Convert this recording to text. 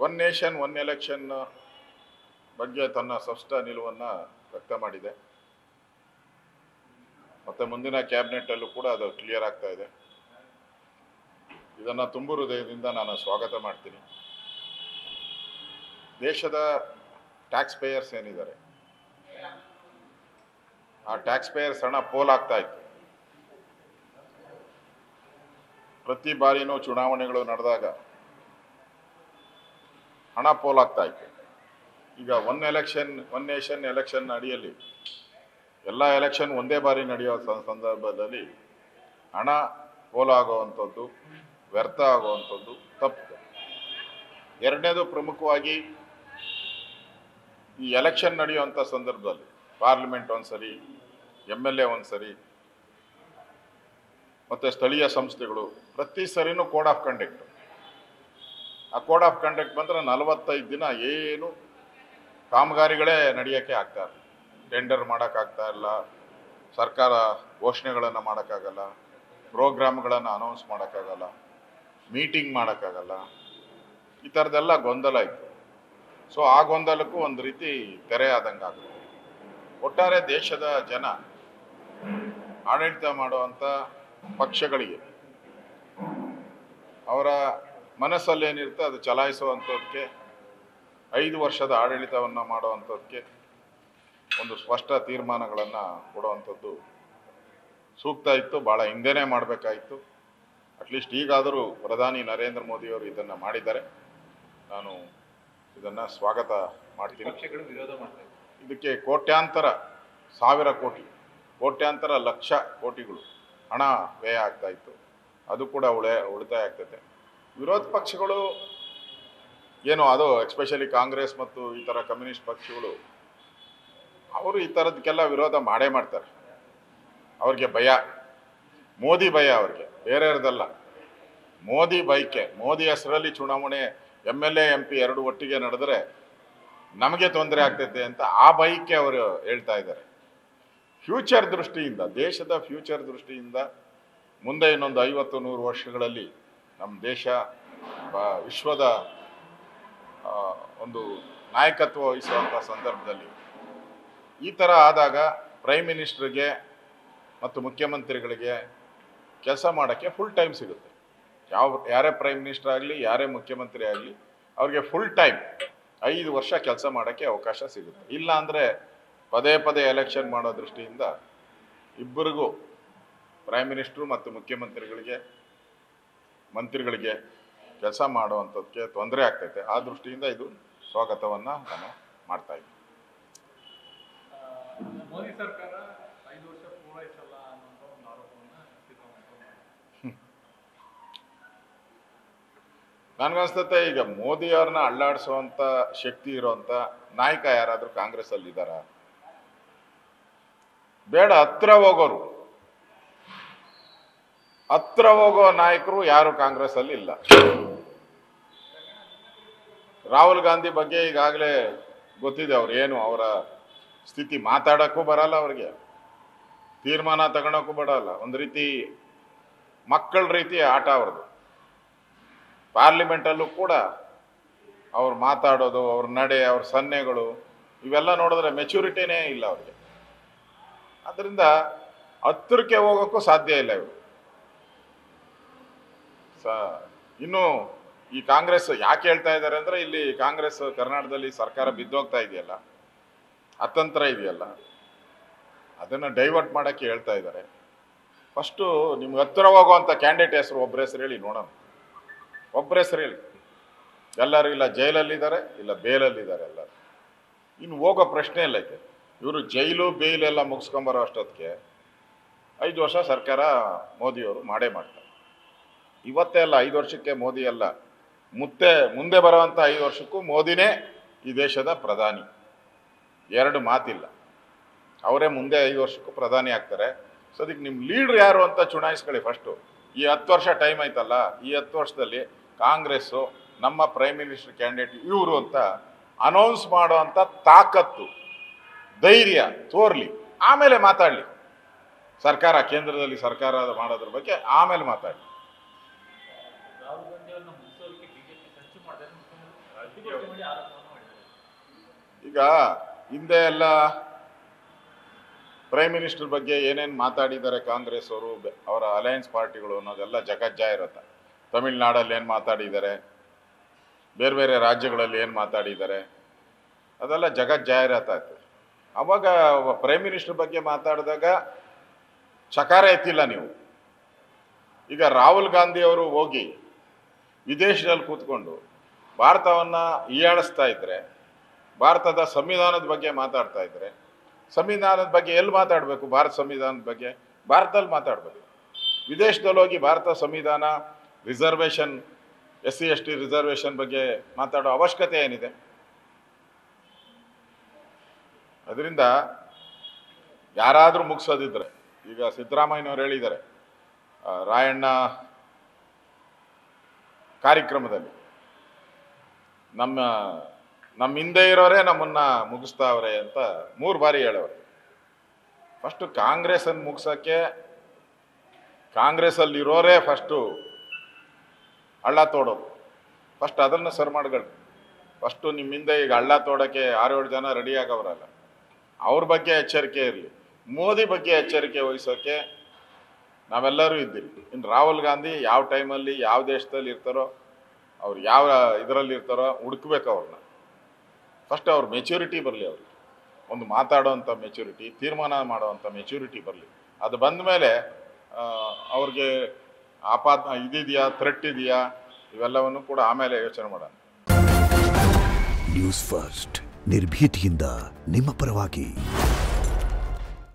One nation one election ಬಗ್ಗೆ ತನ್ನ ಸ್ಪಷ್ಟ ನಿಲುವನ್ನು ವ್ಯಕ್ತ ಮಾಡಿದೆ ಮತ್ತು ಮುಂದಿನ ಕ್ಯಾಬಿನೆಟ್ಟಲ್ಲೂ ಕೂಡ ಅದು ಕ್ಲಿಯರ್ ಆಗ್ತಾ ಇದೆ ಇದನ್ನು ತುಂಬು ಹೃದಯದಿಂದ ನಾನು ಸ್ವಾಗತ ಮಾಡ್ತೀನಿ ದೇಶದ ಟ್ಯಾಕ್ಸ್ ಪೇಯರ್ಸ್ ಏನಿದ್ದಾರೆ ಆ ಟ್ಯಾಕ್ಸ್ ಪೇಯರ್ಸ್ ಹಣ ಪೋಲಾಗ್ತಾ ಇತ್ತು ಪ್ರತಿ ಬಾರಿನೂ ಚುನಾವಣೆಗಳು ನಡೆದಾಗ ಹಣ ಪೋಲಾಗ್ತಾ ಇತ್ತು ಈಗ one election one nation election ಅಡಿಯಲ್ಲಿ ಎಲ್ಲ ಎಲೆಕ್ಷನ್ ಒಂದೇ ಬಾರಿ ನಡೆಯೋ ಸ- ಸಂದರ್ಭದಲ್ಲಿ ಹಣ ಪೋಲಾಗುವಂಥದ್ದು ವ್ಯರ್ಥ ಆಗುವಂಥದ್ದು ತಪ್ಪು ಎರಡನೇದು ಪ್ರಮುಖವಾಗಿ ಈ ಎಲೆಕ್ಷನ್ ನಡೆಯುವಂಥ ಸಂದರ್ಭದಲ್ಲಿ ಪಾರ್ಲಿಮೆಂಟ್ ಒಂದ್ಸರಿ ಎಮ್ ಎಲ್ ಎ ಒಂದ್ಸರಿ ಮತ್ತು ಸ್ಥಳೀಯ ಸಂಸ್ಥೆಗಳು ಪ್ರತಿ ಸರಿನೂ ಕೋಡ್ ಆಫ್ ಕಂಡಕ್ಟ್ ಆ ಕೋಡ್ ಆಫ್ ಕಂಡಕ್ಟ್ ಬಂದ್ರೆ ನಲವತ್ತೈದು ದಿನ ಏನು ಕಾಮಗಾರಿಗಳೇ ನಡೆಯೋಕ್ಕೆ ಆಗ್ತಾ ಇಲ್ಲ ಟೆಂಡರ್ ಮಾಡೋಕ್ಕಾಗ್ತಾ ಇಲ್ಲ ಸರ್ಕಾರ ಘೋಷಣೆಗಳನ್ನು ಮಾಡೋಕ್ಕಾಗಲ್ಲ ಪ್ರೋಗ್ರಾಮ್ಗಳನ್ನು ಅನೌನ್ಸ್ ಮಾಡೋಕ್ಕಾಗಲ್ಲ ಮೀಟಿಂಗ್ ಮಾಡೋಕ್ಕಾಗಲ್ಲ ಈ ಥರದ್ದೆಲ್ಲ ಗೊಂದಲ ಇತ್ತು ಸೊ ಆ ಗೊಂದಲಕ್ಕೂ ಒಂದು ರೀತಿ ತೆರೆ ಆದಂಗೆ ಆಗುತ್ತೆ ಒಟ್ಟಾರೆ ದೇಶದ ಜನ ಆಡಳಿತ ಮಾಡುವಂಥ ಪಕ್ಷಗಳಿಗೆ ಅವರ ಮನಸ್ಸಲ್ಲಿ ಏನಿರುತ್ತೆ ಅದು ಚಲಾಯಿಸುವಂಥದ್ದಕ್ಕೆ ಐದು ವರ್ಷದ ಆಡಳಿತವನ್ನು ಮಾಡುವಂಥದ್ದಕ್ಕೆ ಒಂದು ಸ್ಪಷ್ಟ ತೀರ್ಮಾನಗಳನ್ನು ಕೊಡುವಂಥದ್ದು ಸೂಕ್ತ ಇತ್ತು ಭಾಳ ಹಿಂದೆನೇ ಮಾಡಬೇಕಾಯಿತು ಅಟ್ಲೀಸ್ಟ್ ಈಗಾದರೂ ಪ್ರಧಾನಿ ನರೇಂದ್ರ ಮೋದಿಯವರು ಇದನ್ನು ಮಾಡಿದ್ದಾರೆ ನಾನು ಇದನ್ನು ಸ್ವಾಗತ ಮಾಡ್ತೀನಿ ಪಕ್ಷಗಳು ವಿರೋಧ ಮಾಡ್ತಾ ಇದ್ದಾರೆ ಇದಕ್ಕೆ ಕೋಟ್ಯಾಂತರ ಸಾವಿರ ಕೋಟಿ ಕೋಟ್ಯಾಂತರ ಲಕ್ಷ ಕೋಟಿಗಳು ಹಣ ವ್ಯಯ ಆಗ್ತಾ ಇತ್ತು ಅದು ಕೂಡ ಉಳೆ ಉಳಿತಾಯ ಆಗ್ತೈತೆ ವಿರೋಧ ಪಕ್ಷಗಳು ಏನು ಅದು ಎಕ್ಸ್ಪೆಷಲಿ ಕಾಂಗ್ರೆಸ್ ಮತ್ತು ಈ ಥರ ಕಮ್ಯುನಿಸ್ಟ್ ಪಕ್ಷಗಳು ಅವರು ಈ ಥರದಕ್ಕೆಲ್ಲ ವಿರೋಧ ಮಾಡೇ ಮಾಡ್ತಾರೆ ಅವ್ರಿಗೆ ಭಯ ಮೋದಿ ಭಯ ಅವ್ರಿಗೆ ಬೇರೆಯವ್ರದಲ್ಲ ಮೋದಿ ಬೈಕೆ ಮೋದಿ ಹೆಸರಲ್ಲಿ ಚುನಾವಣೆ M L A M P ಎರಡು ಒಟ್ಟಿಗೆ ನಡೆದ್ರೆ ನಮಗೆ ತೊಂದರೆ ಆಗ್ತೈತೆ ಅಂತ ಆ ಬೈಕೆ ಅವರು ಹೇಳ್ತಾ ಇದ್ದಾರೆ ಫ್ಯೂಚರ್ ದೃಷ್ಟಿಯಿಂದ ದೇಶದ ಫ್ಯೂಚರ್ ದೃಷ್ಟಿಯಿಂದ ಮುಂದೆ ಇನ್ನೊಂದು ಐವತ್ತು ನೂರು ವರ್ಷಗಳಲ್ಲಿ ನಮ್ಮ ದೇಶ ಬ- ವಿಶ್ವದ ಆ, ಒಂದು ನಾಯಕತ್ವ ವಹಿಸುವಂಥ ಸಂದರ್ಭದಲ್ಲಿ ಈ ಥರ ಆದಾಗ ಪ್ರೈಮ್ ಮಿನಿಸ್ಟ್ರಿಗೆ ಮತ್ತು ಮುಖ್ಯಮಂತ್ರಿಗಳಿಗೆ ಕೆಲಸ ಮಾಡೋಕ್ಕೆ ಫುಲ್ ಟೈಮ್ ಸಿಗುತ್ತೆ ಯಾವ ಯಾರೇ ಪ್ರೈಮ್ ಮಿನಿಸ್ಟರ್ ಆಗಲಿ ಯಾರೇ ಮುಖ್ಯಮಂತ್ರಿ ಆಗಲಿ ಅವ್ರಿಗೆ ಫುಲ್ ಟೈಮ್ ಐದು ವರ್ಷ ಕೆಲಸ ಮಾಡೋಕ್ಕೆ ಅವಕಾಶ ಸಿಗುತ್ತೆ ಇಲ್ಲ ಅಂದರೆ ಪದೇ ಪದೇ ಎಲೆಕ್ಷನ್ ಮಾಡೋ ದೃಷ್ಟಿಯಿಂದ ಇಬ್ಬರಿಗೂ ಪ್ರೈಮ್ ಮಿನಿಸ್ಟ್ರು ಮತ್ತು ಮುಖ್ಯಮಂತ್ರಿಗಳಿಗೆ ಮಂತ್ರಿಗಳಿಗೆ ಕೆಲಸ ಮಾಡುವಂಥದ್ದಕ್ಕೆ ತೊಂದರೆ ಆಗ್ತೈತೆ ಆ ದೃಷ್ಟಿಯಿಂದ ಇದು ಸ್ವಾಗತವನ್ನು ನಾನು ಮಾಡ್ತಾ ಇದ್ದೀನಿ ಆ, ಮೋದಿ ಸರ್ಕಾರ ಐದು ವರ್ಷ ಪೂರೈಸಲ್ಲ ಅನ್ನೋ ಒಂದು ಆರೋಪವನ್ನ ಸಿದ್ದರಾಮಯ್ಯ ಮಾಡಿದ್ದಾರೆ. ನನಗನ್ಸ್ತತೆ ಈಗ ಮೋದಿ ಅವ್ರನ್ನ ಅಳ್ಳಾಡಿಸುವಂಥ ಶಕ್ತಿ ಇರೋಂಥ ನಾಯಕ ಯಾರಾದರೂ ಕಾಂಗ್ರೆಸ್ಸಲ್ಲಿ ಇದ್ದಾರಾ ಬೇಡ ಹತ್ರ ಹೋಗೋರು ಹತ್ರ ಹೋಗೋ ನಾಯಕರು ಯಾರು ಕಾಂಗ್ರೆಸ್ಸಲ್ಲಿ ಇಲ್ಲ ರಾಹುಲ್ ಗಾಂಧಿ ಬಗ್ಗೆ ಈಗಾಗಲೇ ಗೊತ್ತಿದೆ ಅವ್ರು ಏನು ಅವರ ಸ್ಥಿತಿ ಮಾತಾಡೋಕ್ಕೂ ಬರಲ್ಲ ಅವ್ರಿಗೆ ತೀರ್ಮಾನ ತಗೊಳಕ್ಕೂ ಬರಲ್ಲ ಒಂದು ರೀತಿ ಮಕ್ಕಳ ರೀತಿ ಆಟ ಅವ್ರದ್ದು ಪಾರ್ಲಿಮೆಂಟಲ್ಲೂ ಕೂಡ ಅವ್ರು ಮಾತಾಡೋದು ಅವ್ರ ನಡೆ ಅವ್ರ ಸನ್ನೆಗಳು ಇವೆಲ್ಲ ನೋಡಿದ್ರೆ ಮೆಚುರಿಟಿನೇ ಇಲ್ಲ ಅವ್ರಿಗೆ ಅದರಿಂದ ಹತ್ತಿರಕ್ಕೆ ಹೋಗೋಕ್ಕೂ ಸಾಧ್ಯ ಇಲ್ಲ ಇವರು ಸ ಇನ್ನು ಈ ಕಾಂಗ್ರೆಸ್ ಯಾಕೆ ಹೇಳ್ತಾ ಇದ್ದಾರೆ ಅಂದರೆ ಇಲ್ಲಿ ಕಾಂಗ್ರೆಸ್ ಕರ್ನಾಟಕದಲ್ಲಿ ಸರ್ಕಾರ ಬಿದ್ದೋಗ್ತಾ ಇದೆಯಲ್ಲ ಅತಂತ್ರ ಇದೆಯಲ್ಲ ಅದನ್ನು ಡೈವರ್ಟ್ ಮಾಡೋಕ್ಕೆ ಹೇಳ್ತಾ ಇದ್ದಾರೆ ಫಸ್ಟು ನಿಮ್ಗೆ ಹತ್ತಿರ ಹೋಗುವಂಥ ಕ್ಯಾಂಡಿಡೇಟ್ ಹೆಸರು ಒಬ್ಬರ ಹೆಸರು ಹೇಳಿ ನೋಡೋಣ ಒಬ್ಬರ ಹೆಸರು ಹೇಳಿ ಎಲ್ಲರೂ ಇಲ್ಲ ಜೈಲಲ್ಲಿದ್ದಾರೆ ಇಲ್ಲ ಬೇಲಲ್ಲಿದ್ದಾರೆ ಎಲ್ಲರೂ ಇನ್ನು ಹೋಗೋ ಪ್ರಶ್ನೆ ಇಲ್ಲ ಐತೆ ಇವರು ಜೈಲು ಬೇಲ್ ಎಲ್ಲ ಮುಗಿಸ್ಕೊಂಬರೋ ಅಷ್ಟೊತ್ತಿಗೆ ಐದು ವರ್ಷ ಸರ್ಕಾರ ಮೋದಿಯವರು ಮಾಡೇ ಮಾಡ್ತಾರೆ ಇವತ್ತೇ ಅಲ್ಲ ಐದು ವರ್ಷಕ್ಕೆ ಮೋದಿ ಅಲ್ಲ ಮುತ್ತೆ ಮುಂದೆ ಬರುವಂಥ ಐದು ವರ್ಷಕ್ಕೂ ಮೋದಿನೇ ಈ ದೇಶದ ಪ್ರಧಾನಿ ಎರಡು ಮಾತಿಲ್ಲ ಅವರೇ ಮುಂದೆ ಐದು ವರ್ಷಕ್ಕೂ ಪ್ರಧಾನಿ ಆಗ್ತಾರೆ ಸೊ ಅದಕ್ಕೆ ನಿಮ್ಮ ಲೀಡ್ರ್ ಯಾರು ಅಂತ ಚುನಾಯಿಸ್ಕೊಳ್ಳಿ ಫಸ್ಟು ಈ ಹತ್ತು ವರ್ಷ ಟೈಮ್ ಆಯ್ತಲ್ಲ ಈ ಹತ್ತು ವರ್ಷದಲ್ಲಿ ಕಾಂಗ್ರೆಸ್ಸು ನಮ್ಮ ಪ್ರೈಮ್ ಮಿನಿಸ್ಟರ್ ಕ್ಯಾಂಡಿಡೇಟ್ ಇವರು ಅಂತ ಅನೌನ್ಸ್ ಮಾಡುವಂಥ ತಾಕತ್ತು ಧೈರ್ಯ ತೋರ್ಲಿ ಆಮೇಲೆ ಮಾತಾಡಲಿ ಸರ್ಕಾರ ಕೇಂದ್ರದಲ್ಲಿ ಸರ್ಕಾರ ಮಾಡೋದ್ರ ಬಗ್ಗೆ ಆಮೇಲೆ ಮಾತಾಡಲಿ ರಾಹುಲ್ ಗಾಂಧಿ ಅವ್ರನ್ನ ಮುಗಿಸೋದಕ್ಕೆ ಬಿಜೆಪಿ ಸಂಚು ಮಾಡಿದ್ರೆ ಮುಖ್ಯಮಂತ್ರಿ ಸುದ್ದಿಗೋಷ್ಠಿ ಮಾಡಿ ಆರೋಪವನ್ನು ಮಾಡಿದ್ದಾರೆ ಈಗ ಹಿಂದೆ ಎಲ್ಲ ಪ್ರೈಮ್ ಮಿನಿಸ್ಟರ್ ಬಗ್ಗೆ ಏನೇನು ಮಾತಾಡಿದ್ದಾರೆ ಕಾಂಗ್ರೆಸ್ ಅವರು ಬೆ- ಅವರ ಅಲಯನ್ಸ್ ಪಾರ್ಟಿಗಳು ಅನ್ನೋದೆಲ್ಲ ಜಗಜ್ಜಾಹಿರತ ತಮಿಳ್ನಾಡಲ್ಲಿ ಏನು ಮಾತಾಡಿದ್ದಾರೆ ಬೇರೆ ಬೇರೆ ರಾಜ್ಯಗಳಲ್ಲಿ ಏನು ಮಾತಾಡಿದ್ದಾರೆ ಅದೆಲ್ಲ ಜಗಜ್ಜಾಹಿರಾತ ಆಯ್ತು ಅವಾಗ ಪ್ರೈಮ್ ಮಿನಿಸ್ಟರ್ ಬಗ್ಗೆ ಮಾತಾಡಿದಾಗ ಚಕಾರ ಎತ್ತಿಲ್ಲ ನೀವು ಈಗ ರಾಹುಲ್ ಗಾಂಧಿ ಅವರು ಹೋಗಿ ವಿದೇಶದಲ್ಲಿ ಕೂತ್ಕೊಂಡು ಭಾರತವನ್ನು ಹೀಯಾಳಿಸ್ತಾ ಇದ್ರೆ ಭಾರತದ ಸಂವಿಧಾನದ ಬಗ್ಗೆ ಮಾತಾಡ್ತಾ ಇದ್ರೆ ಸಂವಿಧಾನದ ಬಗ್ಗೆ ಎಲ್ಲಿ ಮಾತಾಡಬೇಕು ಭಾರತ ಸಂವಿಧಾನದ ಬಗ್ಗೆ ಭಾರತದಲ್ಲಿ ಮಾತಾಡಬೇಕು ವಿದೇಶದಲ್ಲಿ ಹೋಗಿ ಭಾರತ ಸಂವಿಧಾನ reservation S C S T reservation ಬಗ್ಗೆ ಮಾತಾಡೋ ಅವಶ್ಯಕತೆ ಏನಿದೆ ಅದರಿಂದ ಯಾರಾದರೂ ಮುಗಿಸೋದಿದ್ರೆ ಈಗ ಸಿದ್ದರಾಮಯ್ಯನವ್ರು ಹೇಳಿದ್ದಾರೆ ಆ, ರಾಯಣ್ಣ ಕಾರ್ಯಕ್ರಮದಲ್ಲಿ ನಮ್ಮ ನಮ್ಮ ಹಿಂದೆ ಇರೋರೇ ನಮ್ಮನ್ನ ಮುಗಿಸ್ತಾವ್ರೆ ಅಂತ ಮೂರು ಬಾರಿ ಹೇಳವ್ರೆ ಫಸ್ಟು ಕಾಂಗ್ರೆಸ್ಸನ್ನು ಮುಗ್ಸೋಕ್ಕೆ ಕಾಂಗ್ರೆಸ್ಸಲ್ಲಿ ಇರೋರೇ ಫಸ್ಟು ಹಳ್ಳ ತೋಡೋದು ಫಸ್ಟ್ ಅದನ್ನು ಸರ್ ಮಾಡ್ಕೊಳ್ಳಿ ಫಸ್ಟು ನಿಮ್ಮ ಹಿಂದೆ ಈಗ ಹಳ್ಳ ತೋಡೋಕ್ಕೆ ಆರೇಳು ಜನ ರೆಡಿ ಆಗವ್ರಲ್ಲ ಅವ್ರ ಬಗ್ಗೆ ಎಚ್ಚರಿಕೆ ಇರಲಿ ಮೋದಿ ಬಗ್ಗೆ ಎಚ್ಚರಿಕೆ ವಹಿಸೋಕ್ಕೆ ನಾವೆಲ್ಲರೂ ಇದ್ದೀರಿ ಇನ್ನು ರಾಹುಲ್ ಗಾಂಧಿ ಯಾವ ಟೈಮಲ್ಲಿ ಯಾವ ದೇಶದಲ್ಲಿ ಇರ್ತಾರೋ ಅವ್ರು ಯಾವ ಇದರಲ್ಲಿ ಇರ್ತಾರೋ ಹುಡುಕ್ಬೇಕು ಅವ್ರನ್ನ ಫಸ್ಟ್ ಅವ್ರ ಮೆಚ್ಯೂರಿಟಿ ಬರಲಿ ಅವ್ರಿಗೆ ಒಂದು ಮಾತಾಡೋವಂಥ ಮೆಚ್ಯೂರಿಟಿ ತೀರ್ಮಾನ ಮಾಡೋವಂಥ ಮೆಚ್ಯೂರಿಟಿ ಬರಲಿ ಅದು ಬಂದ ಮೇಲೆ ಅವ್ರಿಗೆ ಆಪಾತ್ ಇದಿದೆಯಾ ಥ್ರೆಟ್ ಇದೆಯಾ ಇವೆಲ್ಲವನ್ನು ಕೂಡ ಆಮೇಲೆ ಯೋಚನೆ ಮಾಡೋಣ ನ್ಯೂಸ್ ಫಸ್ಟ್ ನಿರ್ಭೀತಿಯಿಂದ ನಿಮ್ಮ ಪರವಾಗಿ